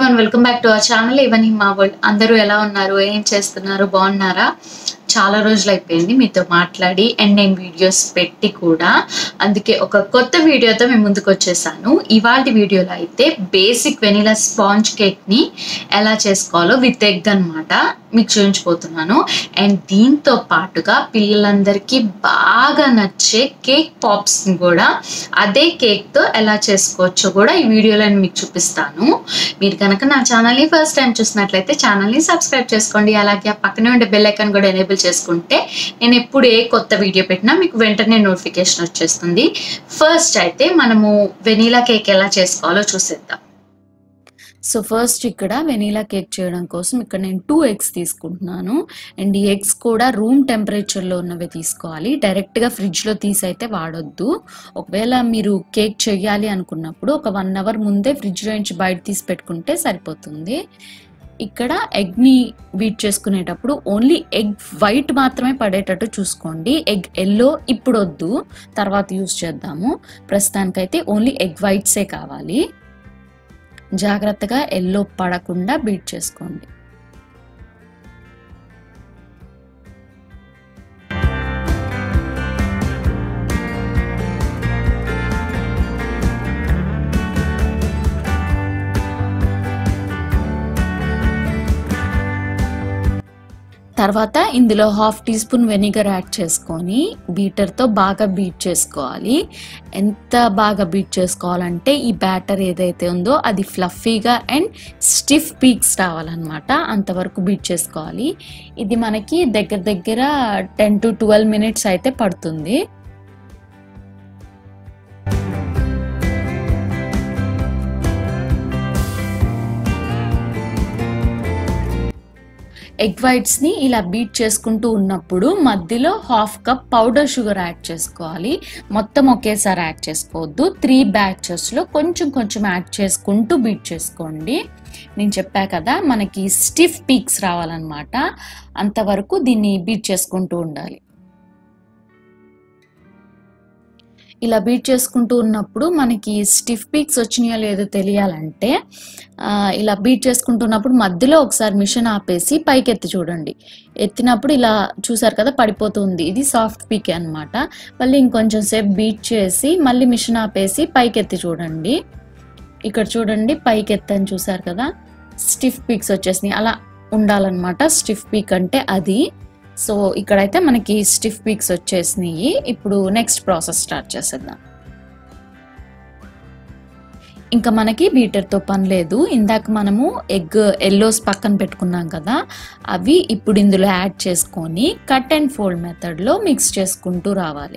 everyone welcome back to our channel even మా world అందరూ ఎలా ఉన్నారు ఏం చేస్తున్నారు బాగున్నారా చాలా రోజులు అయిపోయింది మీతో మాట్లాడి అండ్ నేను వీడియోస్ పెట్టి కూడా అందుకే ఒక కొత్త వీడియోతో మేము ముందుకు వచ్చేసాను ఇవాళ వీడియోలో అయితే బేసిక్ వెనిలా స్పాంజ్ కేక్ని ఎలా చేసుకోవాలో విత్ ఎగ్ అన్నమాట మీకు చూపించబోతున్నాను అండ్ దీంతో పాటుగా పిల్లలందరికీ బాగా నచ్చే కేక్ పాప్స్ని కూడా అదే కేక్తో ఎలా చేసుకోవచ్చో కూడా ఈ వీడియోలో నేను మీకు చూపిస్తాను మీరు కనుక నా ఛానల్ని ఫస్ట్ టైం చూసినట్లయితే ఛానల్ని సబ్స్క్రైబ్ చేసుకోండి అలాగే ఆ పక్కనే ఉండే బెల్ ఐకాన్ కూడా ఎనేబుల్ చేసుకుంటే నేను ఎప్పుడు ఏ కొత్త వీడియో పెట్టినా మీకు వెంటనే నోటిఫికేషన్ వచ్చేస్తుంది ఫస్ట్ అయితే మనము వెనీలా కేక్ ఎలా చేసుకోవాలో చూసేద్దాం సో ఫస్ట్ ఇక్కడ వెనీలా కేక్ చేయడం కోసం ఇక్కడ నేను టూ ఎగ్స్ తీసుకుంటున్నాను అండ్ ఈ ఎగ్స్ కూడా రూమ్ టెంపరేచర్లో ఉన్నవి తీసుకోవాలి డైరెక్ట్గా ఫ్రిడ్జ్లో తీసి అయితే వాడొద్దు ఒకవేళ మీరు కేక్ చేయాలి అనుకున్నప్పుడు ఒక వన్ అవర్ ముందే ఫ్రిడ్జ్లో నుంచి బయట తీసి పెట్టుకుంటే సరిపోతుంది ఇక్కడ ఎగ్ని బీట్ చేసుకునేటప్పుడు ఓన్లీ ఎగ్ వైట్ మాత్రమే పడేటట్టు చూసుకోండి ఎగ్ ఎల్లో ఇప్పుడు వద్దు తర్వాత యూస్ చేద్దాము ప్రస్తుతానికైతే ఓన్లీ ఎగ్ వైట్సే కావాలి జాగ్రత్తగా ఎల్లో పడకుండా బీట్ చేసుకోండి తర్వాత ఇందులో half teaspoon vinegar add చేసుకొని బీటర్తో బాగా బీట్ చేసుకోవాలి ఎంత బాగా బీట్ చేసుకోవాలంటే ఈ బ్యాటర్ ఏదైతే ఉందో అది ఫ్లఫీగా అండ్ స్టిఫ్ పీక్స్ రావాలన్నమాట అంతవరకు బీట్ చేసుకోవాలి ఇది మనకి దగ్గర దగ్గర టెన్ టు ట్వెల్వ్ మినిట్స్ అయితే పడుతుంది ఎగ్ వైట్స్ని ఇలా బీట్ చేసుకుంటూ ఉన్నప్పుడు మధ్యలో half cup powder sugar add చేసుకోవాలి మొత్తం ఒకేసారి యాడ్ చేసుకోవద్దు త్రీ బ్యాచెస్లో కొంచెం కొంచెం యాడ్ చేసుకుంటూ బీట్ చేసుకోండి నేను చెప్పా కదా మనకి స్టిఫ్ పీక్స్ రావాలన్నమాట అంతవరకు దీన్ని బీట్ చేసుకుంటూ ఉండాలి ఇలా బీట్ చేసుకుంటూ ఉన్నప్పుడు మనకి స్టిఫ్ పీక్స్ వచ్చినాయో లేదో తెలియాలంటే ఇలా బీట్ చేసుకుంటున్నప్పుడు మధ్యలో ఒకసారి మిషన్ ఆపేసి పైకి ఎత్తి చూడండి ఎత్తినప్పుడు ఇలా చూసారు కదా పడిపోతుంది ఇది సాఫ్ట్ పీక్ అనమాట మళ్ళీ ఇంకొంచెం సేపు బీట్ చేసి మళ్ళీ మిషన్ ఆపేసి పైకి ఎత్తి చూడండి ఇక్కడ చూడండి పైకి ఎత్తని చూసారు కదా స్టిఫ్ పీక్స్ వచ్చేసినాయి అలా ఉండాలన్నమాట స్టిఫ్ పీక్ అంటే అది సో ఇక్కడైతే మనకి స్టిఫ్ పీక్స్ వచ్చేసినాయి ఇప్పుడు నెక్స్ట్ ప్రాసెస్ స్టార్ట్ చేసేద్దాం ఇంకా మనకి బీటర్తో పని లేదు ఇందాక మనము ఎగ్ ఎల్లోస్ పక్కన పెట్టుకున్నాం కదా అవి ఇప్పుడు ఇందులో యాడ్ చేసుకొని కట్ అండ్ ఫోల్డ్ మెథడ్లో మిక్స్ చేసుకుంటూ రావాలి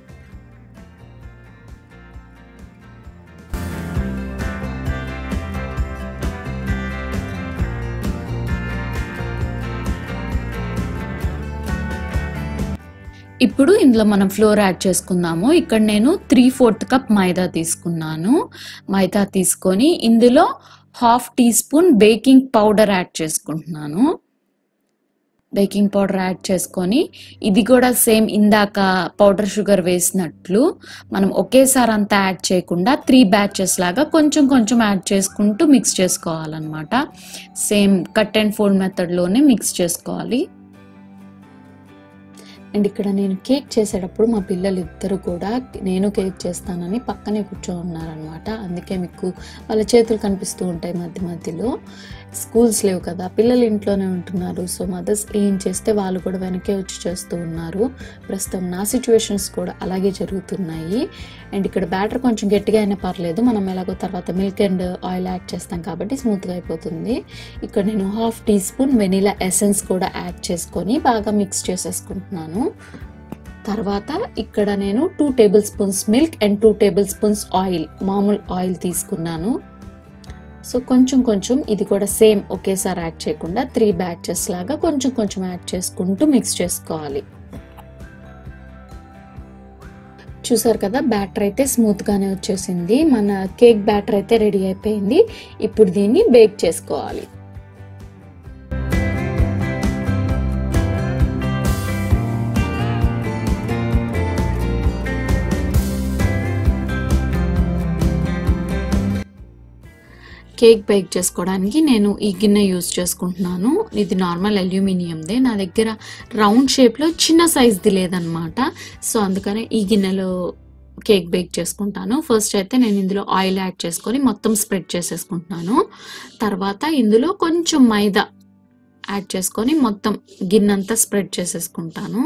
ఇప్పుడు ఇందులో మనం ఫ్లోర్ యాడ్ చేసుకుందాము ఇక్కడ నేను త్రీ ఫోర్త్ కప్ మైదా తీసుకున్నాను మైదా తీసుకొని ఇందులో half teaspoon baking powder add చేసుకుంటున్నాను బేకింగ్ పౌడర్ యాడ్ చేసుకొని ఇది కూడా సేమ్ ఇందాక పౌడర్ షుగర్ వేసినట్లు మనం ఒకేసారి అంతా యాడ్ చేయకుండా త్రీ బ్యాచెస్ లాగా కొంచెం కొంచెం యాడ్ చేసుకుంటూ మిక్స్ చేసుకోవాలన్నమాట సేమ్ కట్ అండ్ ఫోల్డ్ మెథడ్లోనే మిక్స్ చేసుకోవాలి అండ్ ఇక్కడ నేను కేక్ చేసేటప్పుడు మా పిల్లలు ఇద్దరు కూడా నేను కేక్ చేస్తానని పక్కనే కూర్చో ఉన్నారనమాట అందుకే మీకు వాళ్ళ చేతులు కనిపిస్తూ ఉంటాయి మధ్య మధ్యలో స్కూల్స్ లేవు కదా పిల్లలు ఇంట్లోనే ఉంటున్నారు సో మదర్స్ ఏం చేస్తే వాళ్ళు కూడా వెనకే వచ్చి చేస్తూ ఉన్నారు ప్రస్తుతం నా సిచ్యువేషన్స్ కూడా అలాగే జరుగుతున్నాయి అండ్ ఇక్కడ బ్యాటర్ కొంచెం గట్టిగా అయినా పర్లేదు మనం ఎలాగో తర్వాత మిల్క్ అండ్ ఆయిల్ యాడ్ చేస్తాం కాబట్టి స్మూత్గా అయిపోతుంది ఇక్కడ నేను half teaspoon vanilla essence కూడా యాడ్ చేసుకొని బాగా మిక్స్ చేసేసుకుంటున్నాను తర్వాత ఇక్కడ నేను two tablespoons milk and two tablespoons oil మామూలు ఆయిల్ తీసుకున్నాను సో కొంచెం కొంచెం ఇది కూడా సేమ్ ఒకేసారి యాడ్ చేయకుండా త్రీ బ్యాచెస్ లాగా కొంచెం కొంచెం యాడ్ చేసుకుంటూ మిక్స్ చేసుకోవాలి చూసారు కదా బ్యాటర్ అయితే స్మూత్గానే వచ్చేసింది మన కేక్ బ్యాటర్ అయితే రెడీ అయిపోయింది ఇప్పుడు దీన్ని బేక్ చేసుకోవాలి కేక్ బేక్ చేసుకోవడానికి నేను ఈ గిన్నె యూజ్ చేసుకుంటున్నాను ఇది నార్మల్ అల్యూమినియందే నా దగ్గర రౌండ్ షేప్లో చిన్న సైజ్ది లేదనమాట సో అందుకనే ఈ గిన్నెలో కేక్ బేక్ చేసుకుంటాను ఫస్ట్ అయితే నేను ఇందులో ఆయిల్ యాడ్ చేసుకొని మొత్తం స్ప్రెడ్ చేసేసుకుంటున్నాను తర్వాత ఇందులో కొంచెం మైదా యాడ్ చేసుకొని మొత్తం గిన్నెంతా స్ప్రెడ్ చేసేసుకుంటాను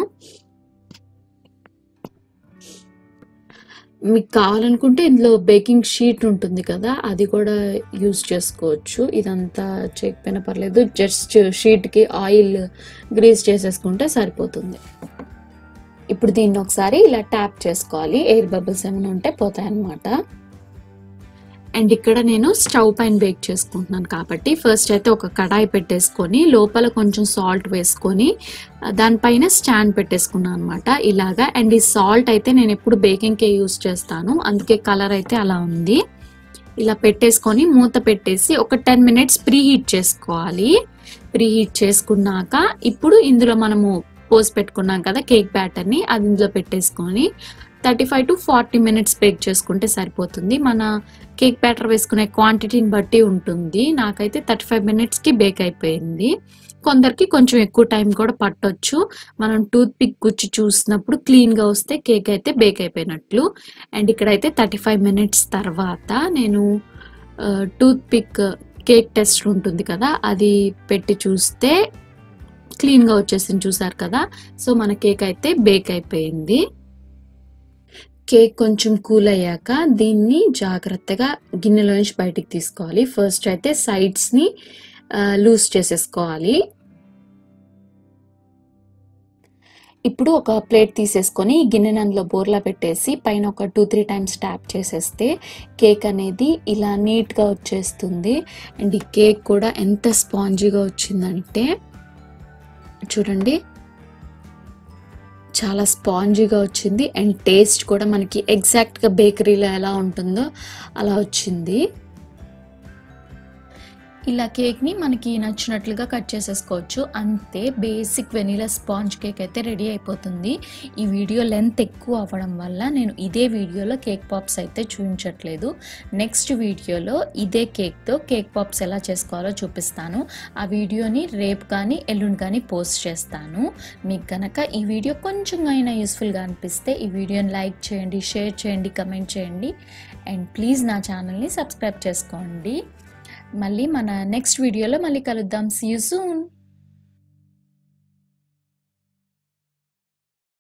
మీకు కావాలనుకుంటే ఇందులో బేకింగ్ షీట్ ఉంటుంది కదా అది కూడా యూజ్ చేసుకోవచ్చు ఇదంతా చేయకపోయినా పర్లేదు జస్ట్ షీట్కి ఆయిల్ గ్రీస్ చేసేసుకుంటే సరిపోతుంది ఇప్పుడు దీన్ని ఒకసారి ఇలా ట్యాప్ చేసుకోవాలి ఎయిర్ బబుల్స్ ఏమైనా ఉంటే పోతాయన్నమాట అండ్ ఇక్కడ నేను స్టవ్ పైన బేక్ చేసుకుంటున్నాను కాబట్టి ఫస్ట్ అయితే ఒక కడాయి పెట్టేసుకొని లోపల కొంచెం సాల్ట్ వేసుకొని ఆ, దానిపైన స్టాండ్ పెట్టేసుకున్నాను అనమాట ఇలాగా అండ్ ఈ సాల్ట్ అయితే నేను ఎప్పుడు బేకింగ్కే యూస్ చేస్తాను అందుకే కలర్ అయితే అలా ఉంది ఇలా పెట్టేసుకొని మూత పెట్టేసి ఒక టెన్ మినిట్స్ ప్రీ హీట్ చేసుకోవాలి ప్రీ హీట్ చేసుకున్నాక ఇప్పుడు ఇందులో మనము పోసి పెట్టుకున్నాం కదా కేక్ బ్యాటర్ని అది ఇందులో పెట్టేసుకొని thirty five to forty minutes bake చేసుకుంటే సరిపోతుంది మన కేక్ బ్యాటర్ వేసుకునే క్వాంటిటీని బట్టి ఉంటుంది నాకైతే థర్టీ ఫైవ్ మినిట్స్కి బేక్ అయిపోయింది కొందరికి కొంచెం ఎక్కువ టైం కూడా పట్టొచ్చు మనం టూత్ పిక్ గుచ్చి చూసినప్పుడు క్లీన్గా వస్తే కేక్ అయితే బేక్ అయిపోయినట్లు అండ్ ఇక్కడైతే థర్టీ ఫైవ్ మినిట్స్ తర్వాత నేను టూత్ పిక్ కేక్ టెస్ట్ ఉంటుంది కదా అది పెట్టి చూస్తే క్లీన్గా వచ్చేసింది చూసారు కదా సో మన కేక్ అయితే బేక్ అయిపోయింది కేక్ కొంచెం కూల్ అయ్యాక దీన్ని జాగ్రత్తగా గిన్నెలో నుంచి బయటికి తీసుకోవాలి ఫస్ట్ అయితే సైడ్స్ని లూజ్ చేసేసుకోవాలి ఇప్పుడు ఒక ప్లేట్ తీసేసుకొని ఈ గిన్నెని అందులో బోర్లా పెట్టేసి పైన ఒక టూ త్రీ టైమ్స్ ట్యాప్ చేసేస్తే కేక్ అనేది ఇలా నీట్గా వచ్చేస్తుంది అండ్ ఈ కేక్ కూడా ఎంత స్పాంజీగా వచ్చిందంటే చూడండి చాలా స్పాంజీగా వచ్చింది అండ్ టేస్ట్ కూడా మనకి ఎగ్జాక్ట్గా బేకరీలో ఎలా ఉంటుందో అలా వచ్చింది ఇలా కేక్ని మనకి నచ్చినట్లుగా కట్ చేసేసుకోవచ్చు అంతే బేసిక్ వెనీలా స్పాంజ్ కేక్ అయితే రెడీ అయిపోతుంది ఈ వీడియో లెంత్ ఎక్కువ అవ్వడం వల్ల నేను ఇదే వీడియోలో కేక్ పాప్స్ అయితే చూపించట్లేదు నెక్స్ట్ వీడియోలో ఇదే కేక్తో కేక్ పాప్స్ ఎలా చేసుకోవాలో చూపిస్తాను ఆ వీడియోని రేపు కానీ ఎల్లుండి కానీ పోస్ట్ చేస్తాను మీకు కనుక ఈ వీడియో కొంచెం అయినా యూస్ఫుల్గా అనిపిస్తే ఈ వీడియోని లైక్ చేయండి షేర్ చేయండి కమెంట్ చేయండి అండ్ ప్లీజ్ నా ఛానల్ని సబ్స్క్రైబ్ చేసుకోండి మళ్ళీ మన నెక్స్ట్ వీడియోలో మళ్ళీ కలుద్దాం సీ యూ సూన్